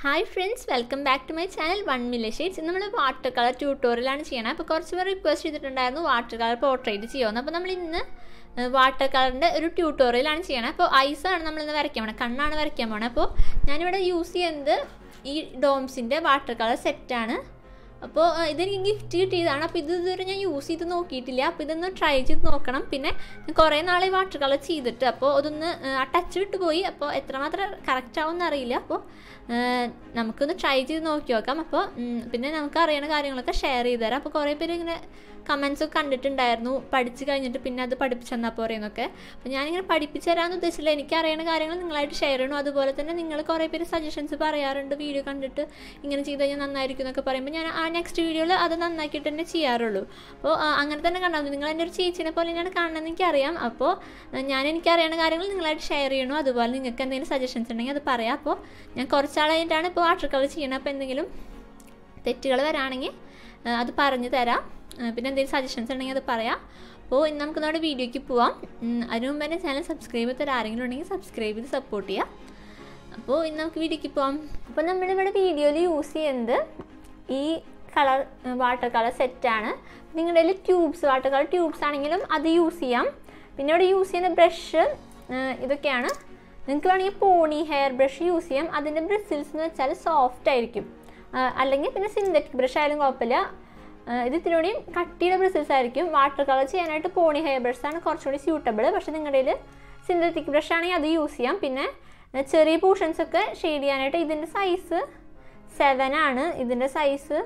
hi friends welcome back to my channel one million shades നമ്മൾ water colour ട്യൂട്ടോറിയലാണ് ചെയ്യണത് അപ്പോൾ കുറച്ച് പേർ റിക്വസ്റ്റ് ചെയ്തിട്ടുണ്ടായിരുന്നു വാട്ടർ കളർ പോർട്രേറ്റ് ചെയ്യുമെന്ന് അപ്പോൾ നമ്മൾ ഇന്ന് വാട്ടർ കളറിൻ്റെ ഒരു ട്യൂട്ടോറിയലാണ് ചെയ്യണത് അപ്പോൾ ഐസാണ് നമ്മളിന്ന് വരയ്ക്കാൻ പോണത് കണ്ണാണ് വരയ്ക്കാൻ പോണത് അപ്പോൾ ഞാനിവിടെ യൂസ് ചെയ്യുന്നത് ഈ ഡോംസിൻ്റെ വാട്ടർ കളർ സെറ്റാണ് അപ്പോൾ ഇതെനിക്ക് ഗിഫ്റ്റ് കിട്ടിയതാണ് അപ്പോൾ ഇത് ഇതുവരെ ഞാൻ യൂസ് ചെയ്ത് നോക്കിയിട്ടില്ല അപ്പോൾ ഇതൊന്ന് ട്രൈ ചെയ്ത് നോക്കണം പിന്നെ കുറേ നാളെ വാട്ടർ കളർ ചെയ്തിട്ട് അപ്പോൾ അതൊന്ന് ആ ടച്ച് വിട്ട് പോയി അപ്പോൾ എത്രമാത്രം കറക്റ്റ് ആവുമെന്ന് അറിയില്ല അപ്പോൾ നമുക്കൊന്ന് ട്രൈ ചെയ്ത് നോക്കി നോക്കാം അപ്പോൾ പിന്നെ നമുക്ക് അറിയണ കാര്യങ്ങളൊക്കെ ഷെയർ ചെയ്ത് തരാം അപ്പോൾ കുറേ പേര് ഇങ്ങനെ കമൻസ് ഒക്കെ കണ്ടിട്ടുണ്ടായിരുന്നു പഠിച്ച് കഴിഞ്ഞിട്ട് പിന്നെ അത് പഠിപ്പിച്ചു തന്നാൽ പോരെയെന്നൊക്കെ അപ്പോൾ ഞാനിങ്ങനെ പഠിപ്പിച്ചു തരാമെന്ന് ഉദ്ദേശിച്ചില്ല എനിക്ക് അറിയണ കാര്യങ്ങൾ നിങ്ങളായിട്ട് ഷെയർ ചെയ്യണം അതുപോലെ തന്നെ നിങ്ങൾ കുറേ പേര് സജഷൻസ് പറയാറുണ്ട് വീഡിയോ കണ്ടിട്ട് ഇങ്ങനെ ചെയ്ത് കഴിഞ്ഞാൽ നന്നായിരിക്കും എന്നൊക്കെ പറയുമ്പോൾ ഞാൻ ആ നെക്സ്റ്റ് വീഡിയോയിൽ അത് നന്നാക്കിയിട്ട് തന്നെ ചെയ്യാറുള്ളൂ അപ്പോൾ അങ്ങനെ തന്നെ കണ്ടാൽ മതി നിങ്ങൾ എൻ്റെ ഒരു ചേച്ചിനെ പോലെ തന്നെയാണ് കാണണമെന്ന് എനിക്കറിയാം അപ്പോൾ ഞാൻ എനിക്ക് അറിയണ കാര്യങ്ങൾ നിങ്ങളായിട്ട് ഷെയർ ചെയ്യണോ അതുപോലെ നിങ്ങൾക്ക് എന്തെങ്കിലും സജഷൻസ് ഉണ്ടെങ്കിൽ അത് പറയാം അപ്പോൾ ഞാൻ കുറച്ചാളായിട്ടാണ് ഇപ്പോൾ വാട്ടർ കളർ ചെയ്യണത് അപ്പോൾ എന്തെങ്കിലും തെറ്റുകൾ വരാണെങ്കിൽ അത് പറഞ്ഞു തരാം പിന്നെ എന്തെങ്കിലും സജഷൻസ് ഉണ്ടെങ്കിൽ അത് പറയാം അപ്പോൾ ഇന്ന് നമുക്ക് നമ്മുടെ വീഡിയോയ്ക്ക് പോവാം അതിനു മുമ്പ് തന്നെ ചാനൽ സബ്സ്ക്രൈബ് ചെയ്തിട്ട് ആരെങ്കിലും ഉണ്ടെങ്കിൽ സബ്സ്ക്രൈബ് ചെയ്ത് സപ്പോർട്ട് ചെയ്യാം അപ്പോൾ ഇന്ന് നമുക്ക് വീഡിയോയ്ക്ക് പോവാം അപ്പോൾ നമ്മളിവിടെ വീഡിയോയിൽ യൂസ് ചെയ്യുന്നത് ഈ കളർ വാട്ടർ കളർ സെറ്റാണ് നിങ്ങളുടെ കയ്യിൽ ട്യൂബ്സ് വാട്ടർ കളർ ട്യൂബ്സ് ആണെങ്കിലും അത് യൂസ് ചെയ്യാം പിന്നെ ഇവിടെ യൂസ് ചെയ്യുന്ന ബ്രഷ് ഇതൊക്കെയാണ് നിങ്ങൾക്ക് വേണമെങ്കിൽ പോണി ഹെയർ ബ്രഷ് യൂസ് ചെയ്യാം അതിൻ്റെ ബ്രിസിൽസ് എന്ന് വെച്ചാൽ സോഫ്റ്റ് ആയിരിക്കും അല്ലെങ്കിൽ പിന്നെ സിന്തറ്റിക് ബ്രഷ് ആയാലും കുഴപ്പമില്ല ഇത് ഇത്തിരി കൂടി കട്ടിയുടെ ബ്രസിൽസ് ആയിരിക്കും വാട്ടർ കളർ ചെയ്യാനായിട്ട് പോണി ഹെയർ ബ്രഷാണ് കുറച്ചുകൂടി സ്യൂട്ടബിൾ പക്ഷേ നിങ്ങളുടെ കയ്യിൽ സിന്തറ്റിക് ബ്രഷ് ആണെങ്കിൽ അത് യൂസ് ചെയ്യാം പിന്നെ ചെറിയ പോർഷൻസ് ഒക്കെ ഷെയ്ഡ് ചെയ്യാനായിട്ട് ഇതിൻ്റെ സൈസ് സെവൻ ആണ് ഇതിൻ്റെ സൈസ്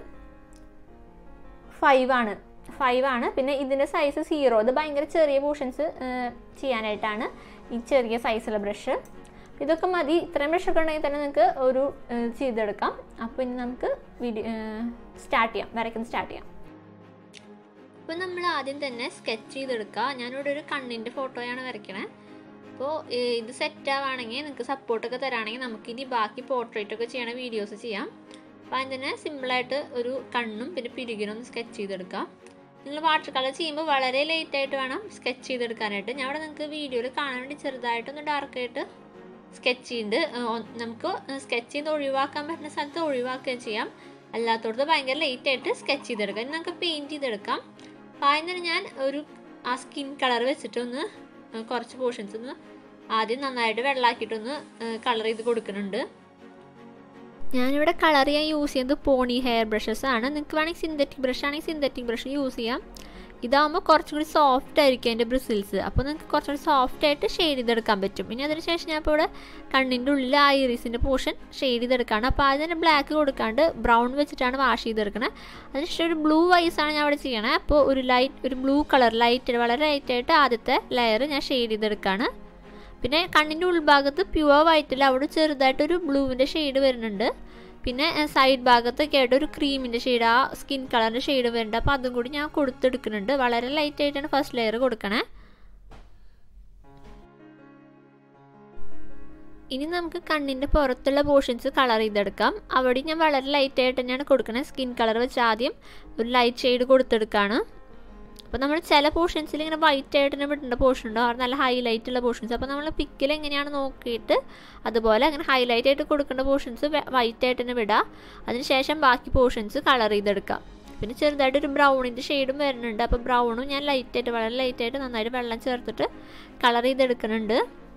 ഫൈവ് ആണ് ഫൈവ് ആണ് പിന്നെ ഇതിൻ്റെ സൈസ് സീറോ ഇത് ഭയങ്കര ചെറിയ പോർഷൻസ് ചെയ്യാനായിട്ടാണ് ഈ ചെറിയ സൈസുള്ള ബ്രഷ് ഇതൊക്കെ മതി ഇത്രയും ബ്രഷൊക്കെ ഉണ്ടെങ്കിൽ തന്നെ നിങ്ങൾക്ക് ഒരു ചെയ്തെടുക്കാം അപ്പോൾ ഇനി നമുക്ക് വീഡിയോ സ്റ്റാർട്ട് ചെയ്യാം വരയ്ക്കുന്നത് സ്റ്റാർട്ട് ചെയ്യാം അപ്പോൾ നമ്മൾ ആദ്യം തന്നെ സ്കെച്ച് ചെയ്തെടുക്കുക ഞാനിവിടെ ഒരു കണ്ണിൻ്റെ ഫോട്ടോയാണ് വരയ്ക്കണേ അപ്പോൾ ഇത് സെറ്റ് ആവുകയാണെങ്കിൽ നിങ്ങൾക്ക് സപ്പോർട്ടൊക്കെ തരാണെങ്കിൽ നമുക്കിനി ബാക്കി പോർട്രേറ്റ് ഒക്കെ ചെയ്യണ വീഡിയോസ് ചെയ്യാം അപ്പോൾ അതിന് തന്നെ സിമ്പിളായിട്ട് ഒരു കണ്ണും പിന്നെ പിരികിനും ഒന്ന് സ്കെച്ച് ചെയ്തെടുക്കാം നിങ്ങൾ വാട്ടർ കളർ ചെയ്യുമ്പോൾ വളരെ ലേറ്റായിട്ട് വേണം സ്കെച്ച് ചെയ്തെടുക്കാനായിട്ട് ഞാൻ ഇവിടെ നിങ്ങൾക്ക് വീഡിയോയിൽ കാണാൻ വേണ്ടി ചെറുതായിട്ടൊന്ന് ഡാർക്കായിട്ട് സ്കെച്ച് ചെയ്യുന്നുണ്ട് നമുക്ക് സ്കെച്ച് ചെയ്ത് ഒഴിവാക്കാൻ പറ്റുന്ന സ്ഥലത്ത് ഒഴിവാക്കുകയും ചെയ്യാം അല്ലാത്തടത്ത് ഭയങ്കര ലേറ്റായിട്ട് സ്കെച്ച് ചെയ്തെടുക്കാം ഇനി നമുക്ക് പെയിൻറ്റ് ചെയ്തെടുക്കാം അപ്പോൾ അതിന് ഞാൻ ഒരു ആ സ്കിൻ കളർ വെച്ചിട്ട് ഒന്ന് കുറച്ച് പോർഷൻസ് ഒന്ന് ആദ്യം നന്നായിട്ട് വെള്ളമാക്കിയിട്ടൊന്ന് കളർ ചെയ്ത് കൊടുക്കുന്നുണ്ട് ഞാനിവിടെ കളർ ചെയ്യാൻ യൂസ് ചെയ്യുന്നത് പോണി ഹെയർ ബ്രഷസ് ആണ് നിങ്ങൾക്ക് വേണമെങ്കിൽ സിന്തറ്റിക് ബ്രഷ് ആണെങ്കിൽ സിന്തറ്റിക് ബ്രഷ് യൂസ് ചെയ്യാം ഇതാകുമ്പോൾ കുറച്ചും കൂടി സോഫ്റ്റ് ആയിരിക്കും അതിൻ്റെ ബ്രിസിൽസ് അപ്പോൾ നിങ്ങൾക്ക് കുറച്ചും കൂടി സോഫ്റ്റ് ആയിട്ട് ഷെയ്ഡ് ചെയ്തെടുക്കാൻ പറ്റും ഇനി അതിന് ശേഷം ഞാൻ ഇപ്പോൾ ഇവിടെ കണ്ണിൻ്റെ ഉള്ളിൽ ആ ഇറീസിൻ്റെ പോർഷൻ ഷെയ്ഡ് ചെയ്തെടുക്കുകയാണ് അപ്പോൾ അതിന് ബ്ലാക്ക് കൊടുക്കാണ്ട് ബ്രൗൺ വെച്ചിട്ടാണ് വാഷ് ചെയ്തെടുക്കണത് അതിനുശേഷം ഒരു ബ്ലൂ വൈസാണ് ഞാൻ അവിടെ ചെയ്യണത് അപ്പോൾ ഒരു ലൈറ്റ് ഒരു ബ്ലൂ കളർ ലൈറ്റ് വളരെ ലൈറ്റായിട്ട് ആദ്യത്തെ ലെയർ ഞാൻ ഷെയ്ഡ് ചെയ്തെടുക്കുകയാണ് പിന്നെ കണ്ണിൻ്റെ ഉൾഭാഗത്ത് പ്യുവർ വൈറ്റിൽ അവിടെ ചെറുതായിട്ടൊരു ബ്ലൂവിൻ്റെ ഷെയ്ഡ് വരുന്നുണ്ട് പിന്നെ സൈഡ് ഭാഗത്തൊക്കെ ആയിട്ട് ഒരു ക്രീമിൻ്റെ ഷെയ്ഡ് ആ സ്കിൻ കളറിൻ്റെ ഷെയ്ഡ് വരുന്നുണ്ട് അപ്പോൾ അതും കൂടി ഞാൻ കൊടുത്തെടുക്കുന്നുണ്ട് വളരെ ലൈറ്റ് ആയിട്ടാണ് ഫസ്റ്റ് ലെയർ കൊടുക്കണേ ഇനി നമുക്ക് കണ്ണിൻ്റെ പുറത്തുള്ള പോർഷൻസ് കളർ ചെയ്തെടുക്കാം അവിടെ ഞാൻ വളരെ ലൈറ്റ് ആയിട്ട് തന്നെയാണ് കൊടുക്കണത് സ്കിൻ കളർ വെച്ച് ആദ്യം ഒരു ലൈറ്റ് ഷെയ്ഡ് കൊടുത്തെടുക്കുകയാണ് അപ്പോൾ നമ്മൾ ചില പോർഷൻസിൽ ഇങ്ങനെ വൈറ്റ് ആയിട്ട് തന്നെ വിടേണ്ട പോർഷൻ ഉണ്ടാവും അവിടെ നല്ല ഹൈലൈറ്റ് ഉള്ള പോർഷൻസ് അപ്പോൾ നമ്മൾ പിക്കിൽ എങ്ങനെയാണ് നോക്കിയിട്ട് അതുപോലെ അങ്ങനെ ഹൈലൈറ്റ് ആയിട്ട് കൊടുക്കേണ്ട പോർഷൻസ് വൈറ്റ് ആയിട്ട് തന്നെ വിടുക അതിനുശേഷം ബാക്കി പോർഷൻസ് കളർ ചെയ്തെടുക്കുക പിന്നെ ചെറുതായിട്ട് ഒരു ബ്രൗണിൻ്റെ ഷെയ്ഡും വരുന്നുണ്ട് അപ്പോൾ ബ്രൗണും ഞാൻ ലൈറ്റായിട്ട് വളരെ ലൈറ്റായിട്ട് നന്നായിട്ട് വെള്ളം ചേർത്തിട്ട് കളർ ചെയ്തെടുക്കുന്നുണ്ട്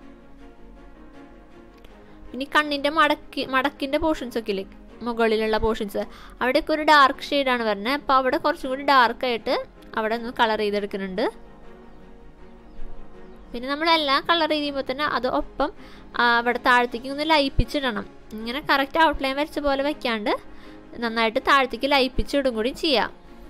ഇനി കണ്ണിൻ്റെ മടക്കി മടക്കിൻ്റെ പോർഷൻസ് ഒക്കെ ഇല്ലേ മുകളിലുള്ള പോർഷൻസ് അവിടെയൊക്കെ ഒരു ഡാർക്ക് ഷെയ്ഡാണ് വരുന്നത് അപ്പോൾ അവിടെ കുറച്ചും കൂടി ഡാർക്കായിട്ട് അവിടെ ഒന്ന് കളർ ചെയ്തെടുക്കുന്നുണ്ട് പിന്നെ നമ്മളെല്ലാം കളർ ചെയ്യുമ്പോൾ തന്നെ അത് ഒപ്പം അവിടെ താഴത്തേക്ക് ഒന്ന് ലയിപ്പിച്ചിടണം ഇങ്ങനെ കറക്റ്റ് ഔട്ട്ലൈൻ വരച്ച പോലെ വെക്കാണ്ട് നന്നായിട്ട് താഴത്തേക്ക് ലയിപ്പിച്ചിടും കൂടി ചെയ്യാം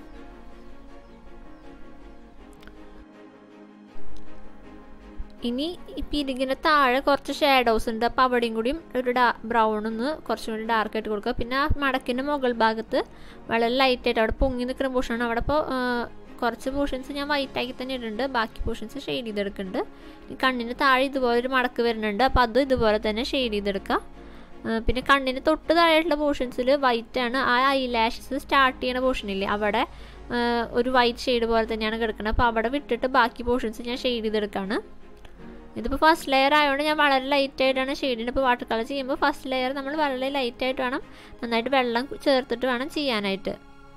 ഇനി ഈ പിരികിൻ്റെ താഴെ കുറച്ച് ഷാഡോസ് ഉണ്ട് അപ്പോൾ അവിടെയും കൂടിയും ഒരു ഡാ ബ്രൗൺ ഒന്ന് കുറച്ചും കൂടി ഡാർക്ക് ആയിട്ട് കൊടുക്കുക പിന്നെ ആ മടക്കിൻ്റെ മുകൾ ഭാഗത്ത് വളരെ ലൈറ്റായിട്ട് അവിടെ പൊങ്ങി നിൽക്കുന്ന പോർഷനാണ് അവിടെ ഇപ്പോൾ കുറച്ച് പോർഷൻസ് ഞാൻ വൈറ്റ് ആക്കി തന്നെ ഇടുന്നുണ്ട് ബാക്കി പോർഷൻസ് ഷെയ്ഡ് ചെയ്തെടുക്കുന്നുണ്ട് ഈ കണ്ണിന് താഴെ ഇതുപോലെ ഒരു മടക്ക് വരുന്നുണ്ട് അപ്പോൾ അത് ഇതുപോലെ തന്നെ ഷെയ്ഡ് ചെയ്തെടുക്കുക പിന്നെ കണ്ണിന് തൊട്ട് താഴെയുള്ള പോർഷൻസിൽ വൈറ്റ് ആണ് ആ ഐ ലാഷസ് സ്റ്റാർട്ട് ചെയ്യണ പോർഷനില്ലേ അവിടെ ഒരു വൈറ്റ് ഷെയ്ഡ് പോലെ തന്നെയാണ് കിടക്കുന്നത് അപ്പോൾ അവിടെ വിട്ടിട്ട് ബാക്കി പോർഷൻസ് ഞാൻ ഷെയ്ഡ് ചെയ്തെടുക്കുകയാണ് ഇതിപ്പോൾ ഫസ്റ്റ് ലെയർ ആയതുകൊണ്ട് ഞാൻ വളരെ ലൈറ്റ് ആയിട്ടാണ് ഷെയ്ഡിൻ്റെ ഇപ്പോൾ വാട്ടർ കളർ ചെയ്യുമ്പോൾ ഫസ്റ്റ് ലെയർ നമ്മൾ വളരെ ലൈറ്റ് ആയിട്ട് വേണം നന്നായിട്ട് വെള്ളം ചേർത്തിട്ട് വേണം ചെയ്യാനായിട്ട്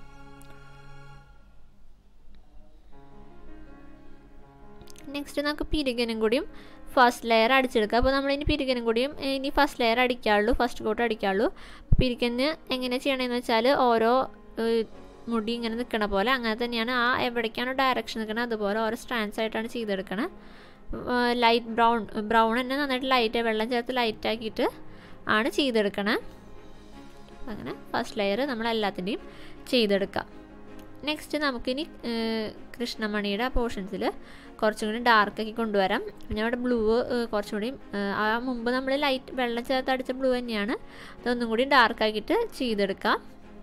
നെക്സ്റ്റ് നമുക്ക് പിരികനും കൂടിയും ഫസ്റ്റ് ലെയർ അടിച്ചെടുക്കുക അപ്പോൾ നമ്മൾ ഇനി പിരികനും കൂടിയും ഇനി ഫസ്റ്റ് ലെയർ അടിക്കാറുള്ളൂ ഫസ്റ്റ് കോട്ട് അടിക്കാറുള്ളൂ പിരിക്കന് എങ്ങനെ ചെയ്യണമെന്ന് വെച്ചാൽ ഓരോ മുടി ഇങ്ങനെ നിൽക്കണ പോലെ അങ്ങനെ തന്നെയാണ് ആ എവിടേക്കാണോ ഡയറക്ഷൻ നിൽക്കുന്നത് അതുപോലെ ഓരോ സ്ട്രാൻഡ്സ് ആയിട്ടാണ് ചെയ്തെടുക്കണത് ലൈറ്റ് ബ്രൗൺ ബ്രൗൺ തന്നെ നന്നായിട്ട് ലൈറ്റ് വെള്ളം ചേർത്ത് ലൈറ്റ് ആക്കിയിട്ട് ആണ് ചെയ്തെടുക്കണത് അങ്ങനെ ഫസ്റ്റ് ലെയർ നമ്മൾ എല്ലാത്തിൻ്റെയും ചെയ്തെടുക്കാം നെക്സ്റ്റ് നമുക്കിനി കൃഷ്ണമണിയുടെ പോർഷൻസിൽ കുറച്ചും കൂടി ഡാർക്കാക്കി കൊണ്ടുവരാം പിന്നെ അവിടെ ബ്ലൂ കുറച്ചും കൂടി ആ മുമ്പ് നമ്മൾ ലൈറ്റ് വെള്ളം ചേർത്ത് അടിച്ച ബ്ലൂ തന്നെയാണ് അതൊന്നും കൂടി ഡാർക്കാക്കിയിട്ട് ചെയ്തെടുക്കാം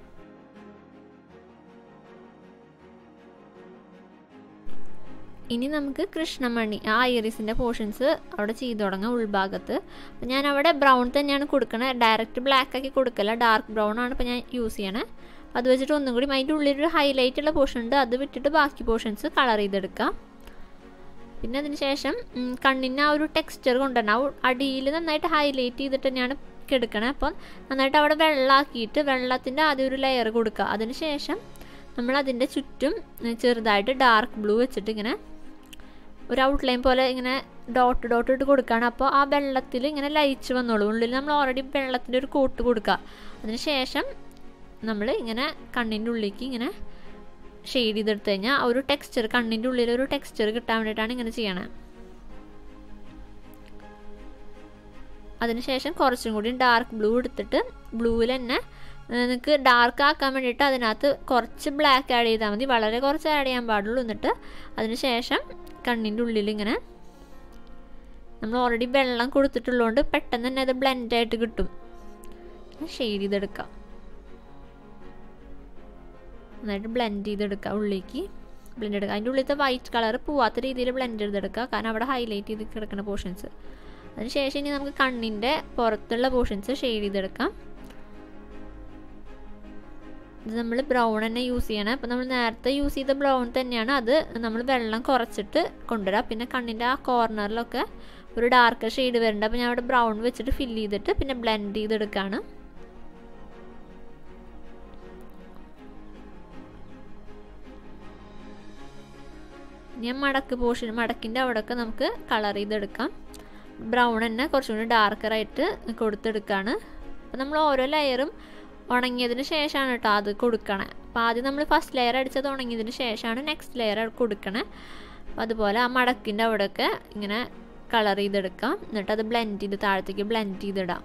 ഇനി നമുക്ക് കൃഷ്ണമണി ആ ഐറിസിൻ്റെ പോർഷൻസ് അവിടെ ചെയ്തു തുടങ്ങാം ഉൾഭാഗത്ത് അപ്പോൾ ഞാൻ അവിടെ ബ്രൗൺ തന്നെയാണ് കൊടുക്കണത് ഡയറക്റ്റ് ബ്ലാക്ക് ആക്കി കൊടുക്കല്ല ഡാർക്ക് ബ്രൗൺ ആണ് ഇപ്പോൾ ഞാൻ യൂസ് ചെയ്യണേ അത് വെച്ചിട്ട് ഒന്നും കൂടി അതിൻ്റെ ഉള്ളിലൊരു ഹൈലൈറ്റ് ഉള്ള പോർഷൻ ഉണ്ട് അത് വിട്ടിട്ട് ബാക്കി പോർഷൻസ് കളർ ചെയ്തെടുക്കാം പിന്നെ അതിന് ശേഷം കണ്ണിന് ആ ഒരു ടെക്സ്ചർ കൊണ്ടുവരണം ആ അടിയിൽ നന്നായിട്ട് ഹൈലൈറ്റ് ചെയ്തിട്ട് തന്നെയാണ് എടുക്കണേ അപ്പം നന്നായിട്ട് അവിടെ വെള്ളമാക്കിയിട്ട് വെള്ളത്തിൻ്റെ ആദ്യം ഒരു ലെയർ കൊടുക്കുക അതിന് ശേഷം നമ്മൾ അതിൻ്റെ ചുറ്റും ചെറുതായിട്ട് ഡാർക്ക് ബ്ലൂ വെച്ചിട്ട് ഇങ്ങനെ ഒരു ഔട്ട്ലൈൻ പോലെ ഇങ്ങനെ ഡോട്ട് ഡോട്ട് ഇട്ട് കൊടുക്കുകയാണ് അപ്പോൾ ആ വെള്ളത്തിൽ ഇങ്ങനെ ലയിച്ച് വന്നോളൂ ഉള്ളിൽ നമ്മൾ ഓൾറെഡി വെള്ളത്തിൻ്റെ ഒരു കോട്ട് കൊടുക്കുക അതിന് ശേഷം നമ്മൾ ഇങ്ങനെ കണ്ണിൻ്റെ ഉള്ളിലേക്ക് ഇങ്ങനെ ഷെയ്ഡ് ചെയ്തെടുത്ത് കഴിഞ്ഞാൽ ആ ഒരു ടെക്സ്ചർ കണ്ണിൻ്റെ ഉള്ളിൽ ഒരു ടെക്സ്ചർ കിട്ടാൻ വേണ്ടിയിട്ടാണ് ഇങ്ങനെ ചെയ്യണത് അതിനുശേഷം കുറച്ചും കൂടി ഡാർക്ക് ബ്ലൂ എടുത്തിട്ട് ബ്ലൂവിൽ തന്നെ നിങ്ങൾക്ക് ഡാർക്ക് ആക്കാൻ വേണ്ടിയിട്ട് അതിനകത്ത് കുറച്ച് ബ്ലാക്ക് ആഡ് ചെയ്താൽ മതി വളരെ കുറച്ച് ആഡ് ചെയ്യാൻ പാടുള്ളൂ എന്നിട്ട് അതിനുശേഷം കണ്ണിൻ്റെ ഉള്ളിൽ ഇങ്ങനെ നമ്മൾ ഓൾറെഡി വെള്ളം കൊടുത്തിട്ടുള്ളതുകൊണ്ട് പെട്ടെന്ന് തന്നെ അത് ബ്ലെൻഡായിട്ട് കിട്ടും ഷെയ്ഡ് ചെയ്തെടുക്കാം നന്നായിട്ട് ബ്ലെൻഡ് ചെയ്തെടുക്കുക ഉള്ളിലേക്ക് ബ്ലെൻഡ് എടുക്കുക അതിൻ്റെ ഉള്ളിലത്തെ വൈറ്റ് കളർ പോവാത്ത രീതിയിൽ ബ്ലെൻഡ് ചെയ്തെടുക്കുക കാരണം അവിടെ ഹൈലൈറ്റ് ചെയ്ത് കിടക്കുന്ന പോർഷൻസ് അതിനുശേഷം ഇനി നമുക്ക് കണ്ണിൻ്റെ പുറത്തുള്ള പോർഷൻസ് ഷെയ്ഡ് ചെയ്തെടുക്കാം ഇത് നമ്മൾ ബ്രൗൺ തന്നെ യൂസ് ചെയ്യണം അപ്പോൾ നമ്മൾ നേരത്തെ യൂസ് ചെയ്ത ബ്രൗൺ തന്നെയാണ് അത് നമ്മൾ വെള്ളം കുറച്ചിട്ട് കൊണ്ടുവരാം പിന്നെ കണ്ണിൻ്റെ ആ കോർണറിലൊക്കെ ഒരു ഡാർക്ക് ഷെയ്ഡ് വരുന്നുണ്ട് അപ്പോൾ ഞാൻ അവിടെ ബ്രൗൺ വെച്ചിട്ട് ഫില്ല് ചെയ്തിട്ട് പിന്നെ ബ്ലെൻഡ് ചെയ്തെടുക്കുകയാണ് ഞാൻ മടക്ക് പോർഷൻ മടക്കിൻ്റെ അവിടെയൊക്കെ നമുക്ക് കളർ ചെയ്തെടുക്കാം ബ്രൗൺ തന്നെ കുറച്ചും കൂടി ഡാർക്കറായിട്ട് കൊടുത്തെടുക്കുകയാണ് അപ്പോൾ നമ്മൾ ഓരോ ലെയറും ഉണങ്ങിയതിന് ശേഷമാണ് കേട്ടോ അത് കൊടുക്കണേ അപ്പോൾ ആദ്യം നമ്മൾ ഫസ്റ്റ് ലെയർ അടിച്ചത് ഉണങ്ങിയതിന് ശേഷമാണ് നെക്സ്റ്റ് ലെയർ കൊടുക്കണേ അപ്പോൾ അതുപോലെ ആ മടക്കിൻ്റെ അവിടെയൊക്കെ ഇങ്ങനെ കളർ ചെയ്തെടുക്കാം എന്നിട്ട് അത് ബ്ലെൻഡ് ചെയ്ത് താഴത്തേക്ക് ബ്ലെൻഡ് ചെയ്തിടാം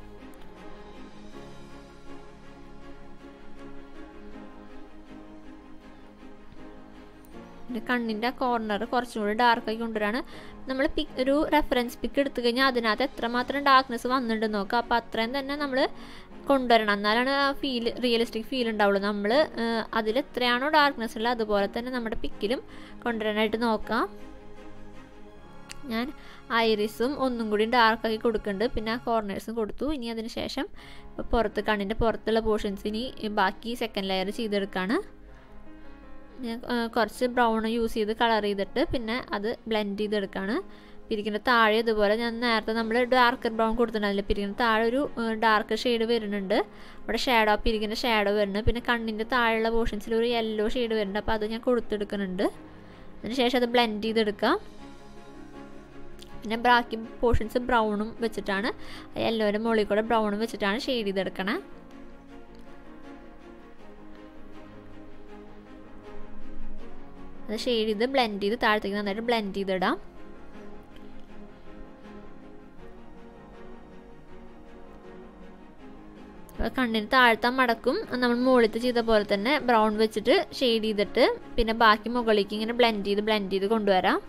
പിന്നെ കണ്ണിൻ്റെ കോർണർ കുറച്ചും കൂടി ഡാർക്കാക്കി കൊണ്ടുവരാണ് നമ്മൾ പിക് ഒരു റെഫറൻസ് പിക്ക് എടുത്തു കഴിഞ്ഞാൽ അതിനകത്ത് എത്രമാത്രം ഡാർക്ക്നെസ് വന്നിട്ടുണ്ടെന്ന് നോക്കുക അപ്പോൾ അത്രയും തന്നെ നമ്മൾ കൊണ്ടുവരണം എന്നാലാണ് ആ ഫീൽ റിയലിസ്റ്റിക് ഫീൽ ഉണ്ടാവുള്ളൂ നമ്മൾ അതിൽ എത്രയാണോ ഡാർക്ക്നെസ് ഉള്ളത് അതുപോലെ തന്നെ നമ്മുടെ പിക്കിലും കൊണ്ടുവരാനായിട്ട് നോക്കാം ഞാൻ ഐറിസും ഒന്നും കൂടി ഡാർക്കാക്കി കൊടുക്കുന്നുണ്ട് പിന്നെ ആ കോർണേഴ്സും കൊടുത്തു ഇനി അതിന് ശേഷം പുറത്ത് കണ്ണിൻ്റെ പുറത്തുള്ള പോർഷൻസ് ഇനി ബാക്കി സെക്കൻഡ് ലെയർ ചെയ്തെടുക്കുകയാണ് ഞാൻ കുറച്ച് ബ്രൗൺ യൂസ് ചെയ്ത് കളർ ചെയ്തിട്ട് പിന്നെ അത് ബ്ലെൻഡ് ചെയ്തെടുക്കുകയാണ് പിരിക്കുന്ന താഴെ ഇതുപോലെ ഞാൻ നേരത്തെ നമ്മൾ ഡാർക്കർ ബ്രൗൺ കൊടുത്തിട്ടുണ്ടാവില്ല പിരിക്കുന്ന താഴെ ഒരു ഡാർക്ക് ഷെയ്ഡ് വരുന്നുണ്ട് അവിടെ ഷാഡോ പിരിക്കുന്ന ഷാഡോ വരുന്നുണ്ട് പിന്നെ കണ്ണിൻ്റെ താഴെയുള്ള പോർഷൻസിൽ ഒരു യെല്ലോ ഷെയ്ഡ് വരുന്നുണ്ട് അപ്പോൾ അത് ഞാൻ കൊടുത്തെടുക്കുന്നുണ്ട് അതിനുശേഷം അത് ബ്ലെൻഡ് ചെയ്തെടുക്കാം പിന്നെ ബാക്കി പോർഷൻസ് ബ്രൗണും വെച്ചിട്ടാണ് യെല്ലോയുടെ മുകളിൽ കൂടെ ബ്രൗണും വെച്ചിട്ടാണ് ഷെയ്ഡ് ചെയ്തെടുക്കണേ അത് ഷെയ്ഡ് ചെയ്ത് ബ്ലെൻഡ് ചെയ്ത് താഴത്തേക്ക് നന്നായിട്ട് ബ്ലെൻഡ് ചെയ്തിടാം കണ്ണിന് താഴ്ത്താൻ മടക്കും നമ്മൾ മുകളിലത്തെ ചെയ്ത പോലെ തന്നെ ബ്രൗൺ വെച്ചിട്ട് ഷെയ്ഡ് ചെയ്തിട്ട് പിന്നെ ബാക്കി മുകളിലേക്ക് ഇങ്ങനെ ബ്ലെൻഡ് ചെയ്ത് ബ്ലെൻഡ് ചെയ്ത് കൊണ്ടുവരാം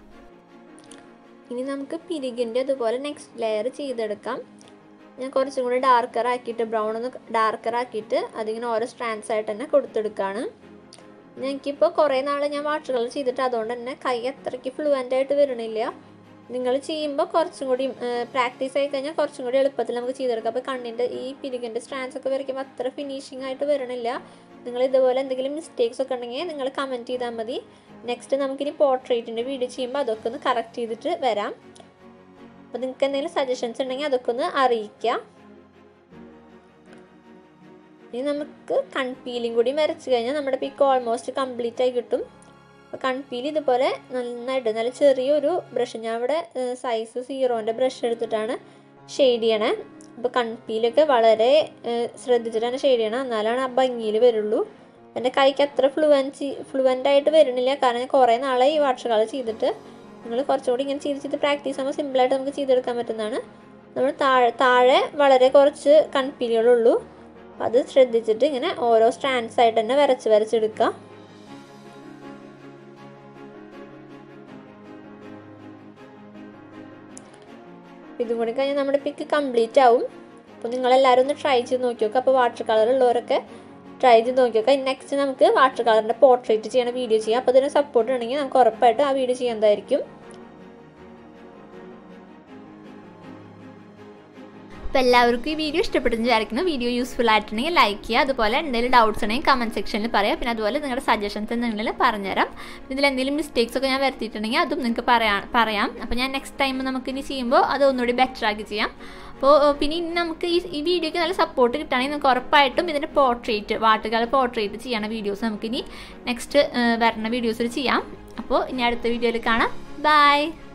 ഇനി നമുക്ക് പിരികിൻ്റെ അതുപോലെ നെക്സ്റ്റ് ലെയർ ചെയ്തെടുക്കാം ഞാൻ കുറച്ചും കൂടി ഡാർക്കർ ആക്കിയിട്ട് ബ്രൗൺ ഒന്ന് ഡാർക്കർ ആക്കിയിട്ട് അതിങ്ങനെ ഓരോ സ്ട്രാൻഡ്സ് ആയിട്ട് തന്നെ കൊടുത്തെടുക്കുകയാണ് എനിക്കിപ്പോൾ കുറേ നാൾ ഞാൻ വാട്ടർ കളർ ചെയ്തിട്ട് അതുകൊണ്ട് തന്നെ കൈ അത്രയ്ക്ക് ഫ്ലുവൻ്റ് ആയിട്ട് വരണില്ല നിങ്ങൾ ചെയ്യുമ്പോൾ കുറച്ചും കൂടി പ്രാക്ടീസ് ആയി കഴിഞ്ഞാൽ കുറച്ചും കൂടി എളുപ്പത്തിൽ നമുക്ക് ചെയ്തെടുക്കാം അപ്പോൾ കണ്ണിൻ്റെ ഈ പിരികിൻ്റെ സ്ട്രാൻഡ്സ് ഒക്കെ വരയ്ക്കുമ്പോൾ അത്ര ഫിനിഷിംഗ് ആയിട്ട് വരണില്ല നിങ്ങൾ ഇതുപോലെ എന്തെങ്കിലും മിസ്റ്റേക്സ് ഒക്കെ ഉണ്ടെങ്കിൽ നിങ്ങൾ കമൻറ്റ് ചെയ്താൽ മതി നെക്സ്റ്റ് നമുക്കിനി പോർട്രേറ്റിൻ്റെ വീഡിയോ ചെയ്യുമ്പോൾ അതൊക്കെ ഒന്ന് കറക്റ്റ് ചെയ്തിട്ട് വരാം അപ്പോൾ നിങ്ങൾക്ക് എന്തെങ്കിലും സജഷൻസ് ഉണ്ടെങ്കിൽ അതൊക്കെ ഒന്ന് അറിയിക്കുക ഇനി നമുക്ക് കൺപീലും കൂടി വരച്ച് കഴിഞ്ഞാൽ നമ്മുടെ പിക്ക് ഓൾമോസ്റ്റ് കംപ്ലീറ്റ് ആയി കിട്ടും അപ്പോൾ കൺപീൽ ഇതുപോലെ നന്നായിട്ട് നല്ല ചെറിയൊരു ബ്രഷ് ഞാൻ ഇവിടെ സൈസ് സീറോൻ്റെ ബ്രഷ് എടുത്തിട്ടാണ് ഷെയ്ഡ് ചെയ്യണേ അപ്പോൾ കൺപീലൊക്കെ വളരെ ശ്രദ്ധിച്ചിട്ടാണ് ഷെയ്ഡ് ചെയ്യണം എന്നാലാണ് ആ ഭംഗിയിൽ വരുള്ളൂ എൻ്റെ കൈക്ക് അത്ര ഫ്ലുവൻസി ഫ്ലുവൻ്റ് ആയിട്ട് വരുന്നില്ല കാരണം കുറേ നാളെ ഈ വാട്ടർ കളർ ചെയ്തിട്ട് നിങ്ങൾ കുറച്ചുകൂടി ഇങ്ങനെ ചെയ്ത് ചെയ്ത് പ്രാക്ടീസ് ചെയ്യുമ്പോൾ സിമ്പിളായിട്ട് നമുക്ക് ചെയ്തെടുക്കാൻ പറ്റുന്നതാണ് നമ്മൾ താഴെ താഴെ വളരെ കുറച്ച് കൺപീലുകളുള്ളൂ അത് ശ്രദ്ധിച്ചിട്ട് ഇങ്ങനെ ഓരോ സ്റ്റാൻഡ്സ് ആയിട്ട് തന്നെ വരച്ച് വരച്ചെടുക്കുക ഇതും കൂടി കഴിഞ്ഞാൽ നമ്മുടെ പിക്ക് കംപ്ലീറ്റ് ആവും അപ്പോൾ നിങ്ങളെല്ലാവരും ഒന്ന് ട്രൈ ചെയ്ത് നോക്കി നോക്കുക അപ്പോൾ വാട്ടർ കളർ ഉള്ളവരൊക്കെ ട്രൈ ചെയ്ത് നോക്കി നോക്കുക നെക്സ്റ്റ് നമുക്ക് വാട്ടർ കളറിൻ്റെ പോർട്രേറ്റ് ചെയ്യണ വീഡിയോ ചെയ്യാം അപ്പോൾ ഇതിന് സപ്പോർട്ട് ഉണ്ടെങ്കിൽ നമുക്ക് ഉറപ്പായിട്ട് ആ വീഡിയോ ചെയ്യുന്നതായിരിക്കും അപ്പോൾ എല്ലാവർക്കും ഈ വീഡിയോ ഇഷ്ടപ്പെട്ടെന്ന് വിചാരിക്കുന്നു വീഡിയോ യൂസ്ഫുൾ ആയിട്ടുണ്ടെങ്കിൽ ലൈക്ക് ചെയ്യുക അതുപോലെ എന്തെങ്കിലും ഡൗട്ട്സ് ഉണ്ടെങ്കിൽ കമൻറ്റ് സെക്ഷനിൽ പറയാം പിന്നെ അതുപോലെ നിങ്ങളുടെ സജഷൻസ് എന്തെങ്കിലും പറഞ്ഞുതരാം ഇതിൽ എന്തെങ്കിലും മിസ്റ്റേക്സ് ഒക്കെ ഞാൻ വരുത്തിയിട്ടുണ്ടെങ്കിൽ അതും നിങ്ങൾക്ക് പറയാം പറയാം അപ്പോൾ ഞാൻ നെക്സ്റ്റ് ടൈം നമുക്ക് ഇനി ചെയ്യുമ്പോൾ അത് ഒന്നുകൂടി ബെറ്റർ ആക്കി ചെയ്യാം അപ്പോൾ പിന്നെ ഇനി നമുക്ക് ഈ ഈ വീഡിയോയ്ക്ക് നല്ല സപ്പോർട്ട് കിട്ടുകയാണെങ്കിൽ നമുക്ക് ഉറപ്പായിട്ടും ഇതിൻ്റെ പോർട്രേറ്റ് വാട്ടുകാല പോർട്രേറ്റ് ചെയ്യണ വീഡിയോസ് നമുക്കിനി നെക്സ്റ്റ് വരുന്ന വീഡിയോസിൽ ചെയ്യാം അപ്പോൾ ഇനി അടുത്ത വീഡിയോയിൽ കാണാം ബൈ